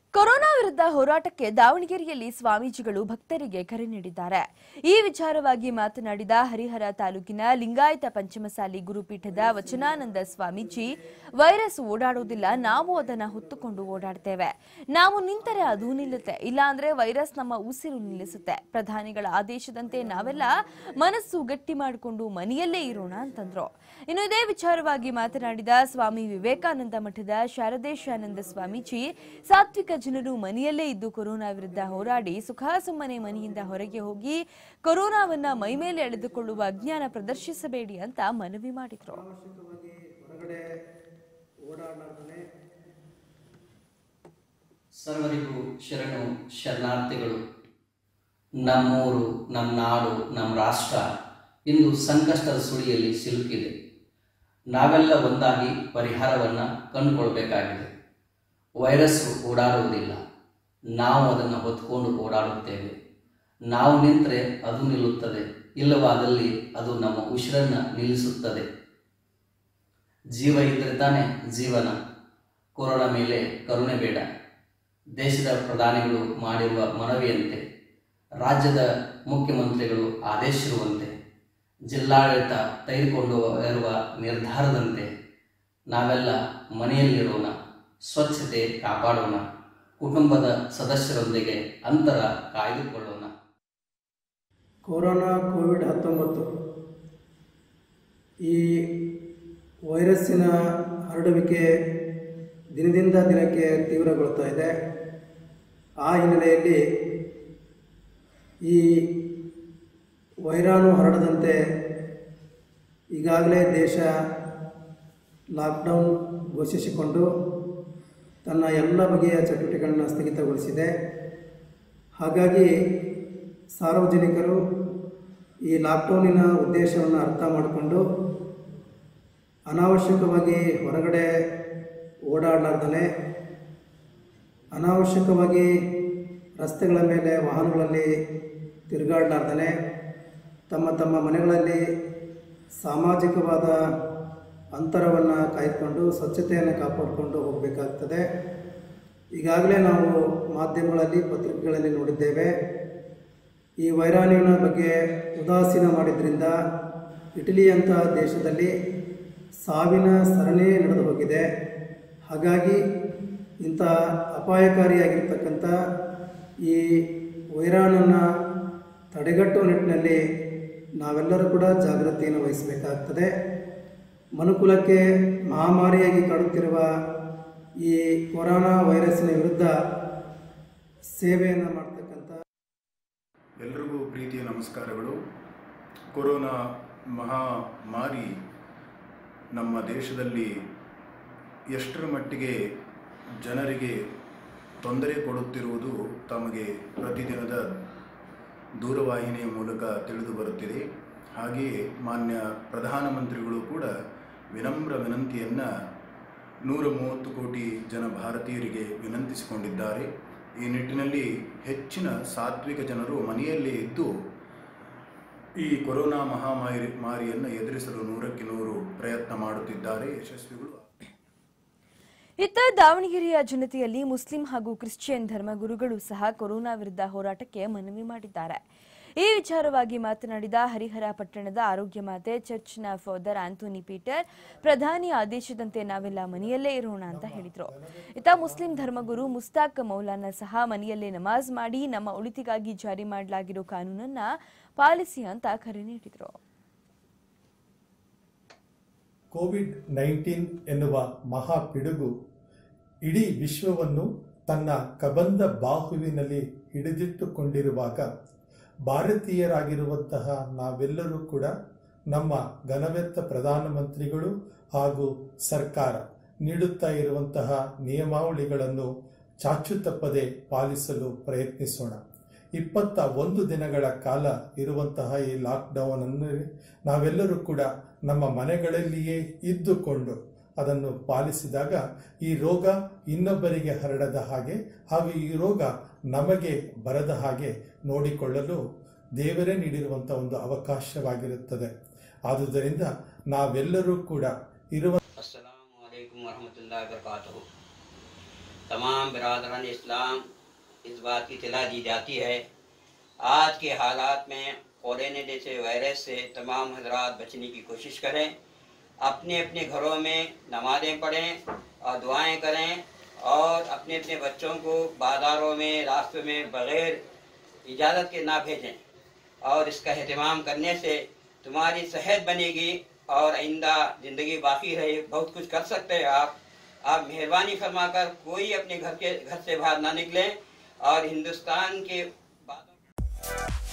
corona ವಿರುದ್ಧ ಹೋರಾಟಕ್ಕೆ ದಾವಣಗೆರೆಯಲ್ಲಿ ಸ್ವಾಮೀಜಿಗಳು ಭಕ್ತರಿಗೆ ಕರೆ ನೀಡಿದ್ದಾರೆ ಈ ವಿಚಾರವಾಗಿ ಮಾತನಾಡಿದ ಹರಿಹರ ತಾಲೂಕಿನ ಲಿಂಗಾಯತ ಪಂಚಮಸಾಲಿ ಗುರುಪೀಠದ ವಚನಾನಂದ ಸ್ವಾಮೀಜಿ ವೈರಸ್ ಓಡಾಡೋದಿಲ್ಲ ನಾವು ಅದನ್ನ ಹೊತ್ತುಕೊಂಡು ಓಡಾಡ್ತೇವೆ ನಾವು ನಿಂತರೆ ಅದು ನಿಲ್ಲುತ್ತೆ ಇಲ್ಲಾಂದ್ರೆ ವೈರಸ್ ನಮ್ಮ ಉಸಿರು ನಿಲ್ಲಿಸುತ್ತೆ ಪ್ರಧಾನಿಗಳ ಆದೇಶದಂತೆ ನಾವೆಲ್ಲ ಮನಸ್ಸು ಗಟ್ಟಿ ಮಾಡಿಕೊಂಡು ಮನೆಯಲ್ಲೇ ಇರೋಣ ಅಂತಂದ್ರು ಇನ್ನು ಇದೇ ವಿಚಾರವಾಗಿ ಮಾತನಾಡಿದ ಸ್ವಾಮಿ ವಿವೇಕಾನಂದ ಮಠದ ಶಾರದೇಶಾನಂದ ಸ್ವಾಮೀಜಿ ಸಾತ್ವಿಕ ಜನರು ಮನೆಯಲ್ಲೇ ಇದ್ದು ಕೊರೋನಾ ವಿರುದ್ಧ ಹೋರಾಡಿ ಸುಖ ಸುಮ್ಮನೆ ಮನೆಯಿಂದ ಹೊರಗೆ ಹೋಗಿ ಕೊರೋನಾವನ್ನ ಮೈಮೇಲೆ ಎಳೆದುಕೊಳ್ಳುವ ಅಜ್ಞಾನ ಪ್ರದರ್ಶಿಸಬೇಡಿ ಅಂತ ಮನವಿ ಮಾಡಿದ್ರು ಹೊರಗಡೆ ಓಡಾಡಲಾರ್ದೇ ಸರ್ವರಿಗೂ ಶರಣು ಶರಣಾರ್ಥಿಗಳು ನಮ್ಮೂರು ನಮ್ಮ ನಾಡು ನಮ್ಮ ರಾಷ್ಟ್ರ ಇಂದು ಸಂಕಷ್ಟದ ಸುಳಿಯಲ್ಲಿ ಸಿಲುಕಿದೆ ನಾವೆಲ್ಲ ಒಂದಾಗಿ ಪರಿಹಾರವನ್ನು ಕಂಡುಕೊಳ್ಬೇಕಾಗಿದೆ ವೈರಸ್ ಓಡಾಡುವುದಿಲ್ಲ ನಾವು ಅದನ್ನು ಹೊತ್ಕೊಂಡು ಓಡಾಡುತ್ತೇವೆ ನಾವು ನಿಂತರೆ ಅದು ನಿಲ್ಲುತ್ತದೆ ಇಲ್ಲವಾದಲ್ಲಿ ಅದು ನಮ್ಮ ಉಸಿರನ್ನು ನಿಲ್ಲಿಸುತ್ತದೆ ಜೀವ ಇದ್ದರೆ ತಾನೇ ಜೀವನ ಕೊರೋನಾ ಮೇಲೆ ಕರುಣೆ ಬೇಡ ದೇಶದ ಪ್ರಧಾನಿಗಳು ಮಾಡಿರುವ ಮನವಿಯಂತೆ ರಾಜ್ಯದ ಮುಖ್ಯಮಂತ್ರಿಗಳು ಆದೇಶಿರುವಂತೆ ಜಿಲ್ಲಾಡಳಿತ ತೆಗೆದುಕೊಂಡು ಇರುವ ನಿರ್ಧಾರದಂತೆ ನಾವೆಲ್ಲ ಮನೆಯಲ್ಲಿರೋಣ ಸ್ವಚ್ಛತೆ ಕಾಪಾಡೋಣ ಕುಟುಂಬದ ಸದಸ್ಯರೊಂದಿಗೆ ಅಂತರ ಕಾಯ್ದುಕೊಳ್ಳೋಣ ಕೊರೋನಾ ಕೋವಿಡ್ ಹತ್ತೊಂಬತ್ತು ಈ ವೈರಸ್ಸಿನ ಹರಡುವಿಕೆ ದಿನದಿಂದ ದಿನಕ್ಕೆ ತೀವ್ರಗೊಳ್ತಾ ಇದೆ ಆ ಹಿನ್ನೆಲೆಯಲ್ಲಿ ಈ ವೈರಾಣು ಹರಡದಂತೆ ಈಗಾಗಲೇ ದೇಶ ಲಾಕ್ಡೌನ್ ಘೋಷಿಸಿಕೊಂಡು ತನ್ನ ಎಲ್ಲ ಬಗೆಯ ಚಟುವಟಿಕೆಗಳನ್ನು ಸ್ಥಗಿತಗೊಳಿಸಿದೆ ಹಾಗಾಗಿ ಸಾರ್ವಜನಿಕರು ಈ ಲಾಕ್ಡೌನಿನ ಉದ್ದೇಶವನ್ನು ಅರ್ಥ ಮಾಡಿಕೊಂಡು ಅನಾವಶ್ಯಕವಾಗಿ ಹೊರಗಡೆ ಓಡಾಡಲಾರ್ದನೆ ಅನಾವಶ್ಯಕವಾಗಿ ರಸ್ತೆಗಳ ಮೇಲೆ ವಾಹನಗಳಲ್ಲಿ ತಿರುಗಾಡಲಾರ್ದನೆ ತಮ್ಮ ತಮ್ಮ ಮನೆಗಳಲ್ಲಿ ಸಾಮಾಜಿಕವಾದ ಅಂತರವನ್ನು ಕಾಯ್ದುಕೊಂಡು ಸ್ವಚ್ಛತೆಯನ್ನು ಕಾಪಾಡಿಕೊಂಡು ಹೋಗಬೇಕಾಗ್ತದೆ ಈಗಾಗಲೇ ನಾವು ಮಾಧ್ಯಮಗಳಲ್ಲಿ ಪತ್ರಿಕೆಗಳಲ್ಲಿ ನೋಡಿದ್ದೇವೆ ಈ ವೈರಾಣುವಿನ ಬಗ್ಗೆ ಉದಾಸೀನ ಮಾಡಿದ್ರಿಂದ ಇಟಲಿಯಂಥ ದೇಶದಲ್ಲಿ ಸಾವಿನ ಸರಣಿ ನಡೆದು ಹೋಗಿದೆ ಹಾಗಾಗಿ ಇಂಥ ಅಪಾಯಕಾರಿಯಾಗಿರ್ತಕ್ಕಂಥ ಈ ವೈರಾಣನ್ನು ತಡೆಗಟ್ಟುವ ನಿಟ್ಟಿನಲ್ಲಿ ನಾವೆಲ್ಲರೂ ಕೂಡ ಜಾಗೃತಿಯನ್ನು ವಹಿಸಬೇಕಾಗ್ತದೆ ಮನುಕುಲಕ್ಕೆ ಮಹಾಮಾರಿಯಾಗಿ ಕಾಡುತ್ತಿರುವ ಈ ಕೊರೋನಾ ವೈರಸ್ಸಿನ ವಿರುದ್ಧ ಸೇವೆಯನ್ನು ಮಾಡ್ತಕ್ಕಂಥ ಎಲ್ರಿಗೂ ಪ್ರೀತಿಯ ನಮಸ್ಕಾರಗಳು ಕೊರೋನಾ ಮಹಾಮಾರಿ ನಮ್ಮ ದೇಶದಲ್ಲಿ ಎಷ್ಟರ ಮಟ್ಟಿಗೆ ಜನರಿಗೆ ತೊಂದರೆ ಕೊಡುತ್ತಿರುವುದು ತಮಗೆ ಪ್ರತಿದಿನದ ದೂರವಾಹಿನಿಯ ಮೂಲಕ ತಿಳಿದು ಬರುತ್ತಿದೆ ಹಾಗೆಯೇ ಮಾನ್ಯ ಪ್ರಧಾನಮಂತ್ರಿಗಳು ಕೂಡ ವಿನಮ್ರ ವಿನಂತಿಯನ್ನು ನೂರ ಮೂವತ್ತು ಕೋಟಿ ಜನ ಭಾರತೀಯರಿಗೆ ವಿನಂತಿಸಿಕೊಂಡಿದ್ದಾರೆ ಈ ನಿಟ್ಟಿನಲ್ಲಿ ಹೆಚ್ಚಿನ ಸಾತ್ವಿಕ ಜನರು ಮನೆಯಲ್ಲೇ ಇದ್ದು ಈ ಕೊರೋನಾ ಮಹಾಮಾರಿ ಮಾರಿಯನ್ನು ಎದುರಿಸಲು ನೂರಕ್ಕೆ ನೂರು ಪ್ರಯತ್ನ ಮಾಡುತ್ತಿದ್ದಾರೆ ಯಶಸ್ವಿಗಳು ಇತ್ತ ದಾವಣಗೆರೆಯ ಜನತೆಯಲ್ಲಿ ಮುಸ್ಲಿಂ ಹಾಗೂ ಕ್ರಿಶ್ಚಿಯನ್ ಧರ್ಮಗುರುಗಳು ಸಹ ಕೊರೋನಾ ವಿರುದ್ಧ ಹೋರಾಟಕ್ಕೆ ಮನವಿ ಮಾಡಿದ್ದಾರೆ ಈ ವಿಚಾರವಾಗಿ ಮಾತನಾಡಿದ ಹರಿಹರ ಪಟ್ಟಣದ ಆರೋಗ್ಯ ಮಾತೆ ಚರ್ಚ್ನ ಫಾದರ್ ಆಂಥೋನಿ ಪೀಟರ್ ಪ್ರಧಾನಿ ಆದೇಶದಂತೆ ನಾವೆಲ್ಲ ಮನೆಯಲ್ಲೇ ಇರೋಣ ಅಂತ ಹೇಳಿದ್ರು ಇತ್ತ ಮುಸ್ಲಿಂ ಧರ್ಮಗುರು ಮುಸ್ತಾಕ್ ಮೌಲಾನ ಸಹ ಮನೆಯಲ್ಲೇ ನಮಾಜ್ ಮಾಡಿ ನಮ್ಮ ಒಳಿತಿಗಾಗಿ ಜಾರಿ ಮಾಡಲಾಗಿರೋ ಕಾನೂನನ್ನ ಪಾಲಿಸಿ ಅಂತ ಕರೆ ನೀಡಿದ್ರು ಕೋವಿಡ್ ನೈನ್ಟೀನ್ ಎನ್ನುವ ಮಹಾ ಪಿಡುಗು ಇಡೀ ವಿಶ್ವವನ್ನು ತನ್ನ ಕಬಂದ ಬಾಹುವಿನಲ್ಲಿ ಹಿಡಿದಿಟ್ಟುಕೊಂಡಿರುವಾಗ ಭಾರತೀಯರಾಗಿರುವಂತಹ ನಾವೆಲ್ಲರೂ ಕೂಡ ನಮ್ಮ ಘನವೆತ್ತ ಪ್ರಧಾನಮಂತ್ರಿಗಳು ಹಾಗೂ ಸರ್ಕಾರ ನೀಡುತ್ತಾ ಇರುವಂತಹ ನಿಯಮಾವಳಿಗಳನ್ನು ಚಾಚು ತಪ್ಪದೆ ಪಾಲಿಸಲು ಪ್ರಯತ್ನಿಸೋಣ ಇಪ್ಪತ್ತ ಒಂದು ದಿನಗಳ ಕಾಲ ಇರುವಂತಹ ಈ ಲಾಕ್ಡೌನ್ ಅನ್ನು ನಾವೆಲ್ಲರೂ ಕೂಡ ನಮ್ಮ ಮನೆಗಳಲ್ಲಿಯೇ ಇದ್ದುಕೊಂಡು ಅದನ್ನು ಪಾಲಿಸಿದಾಗ ಈ ರೋಗ ಇನ್ನೊಬ್ಬರಿಗೆ ಹರಡದ ಹಾಗೆ ಹಾಗೂ ಈ ರೋಗ ನಮಗೆ ಬರದ ಹಾಗೆ ನೋಡಿಕೊಳ್ಳಲು ದೇವರೇ ನೀಡಿರುವಂತಹ ಒಂದು ಅವಕಾಶವಾಗಿರುತ್ತದೆ ಆದುದರಿಂದ ನಾವೆಲ್ಲರೂ ಕೂಡ ಇರುವ ಅಸ್ಸಲಾಮು ಅಲೈಕುಂ ವರಹಮತುಲ್ಲಾಹಿ ವಬರಕಾತುಹು तमाम बरदरान इस्लाम इस बात की तला दी जाती है आज के हालात में कोरोना जैसे वायरस से तमाम हजरात बचने की कोशिश करें अपने अपने घरों में नमाजें पढ़ें और दुआएं करें और अपने अपने बच्चों को बाज़ारों में रास्तों में बग़ैर इजाज़त के ना भेजें और इसका अहतमाम करने से तुम्हारी सेहत बनेगी और आइंदा ज़िंदगी बाकी रहे बहुत कुछ कर सकते हैं आप आप मेहरबानी फरमाकर कोई अपने घर के घर से बाहर ना निकलें और हिंदुस्तान के बातों